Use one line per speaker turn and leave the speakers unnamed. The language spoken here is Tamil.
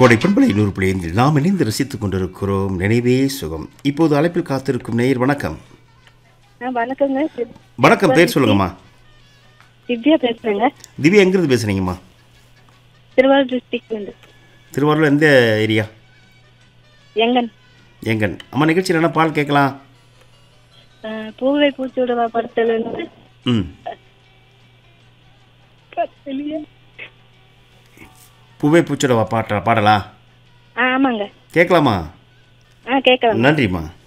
கோடை பண்பலை நூறு புள்ளி ஐந்தில் நாம் இணைந்து ரசித்துக் கொண்டிருக்கிறோம் நினைவே சுகம் இப்போது அழைப்பில் காத்திருக்கும் நேயர் வணக்கம்
ஆ வணக்கங்க தி-
வணக்கம் பேர் சொல்லுங்கம்மா
திவ்யா பேசுறேங்க
திவ்யா எங்கிருந்து பேசுறீங்கம்மா
திருவாரூர் டிஸ்ட்ரிக்ட் வந்து
திருவாரூர் எந்த ஏரியா
எங்கன்
எங்கன் அம்மா நிகழ்ச்சியில் என்ன பால் கேட்கலாம்
ஆ, பூவை பூச்சூடவா படத்துல இருந்து
ம் பூவே பூச்சோட பாட்டா பாடலா
ஆ ஆமாங்க
கேட்கலாமா
ஆ கேட்கலாம்
நன்றிம்மா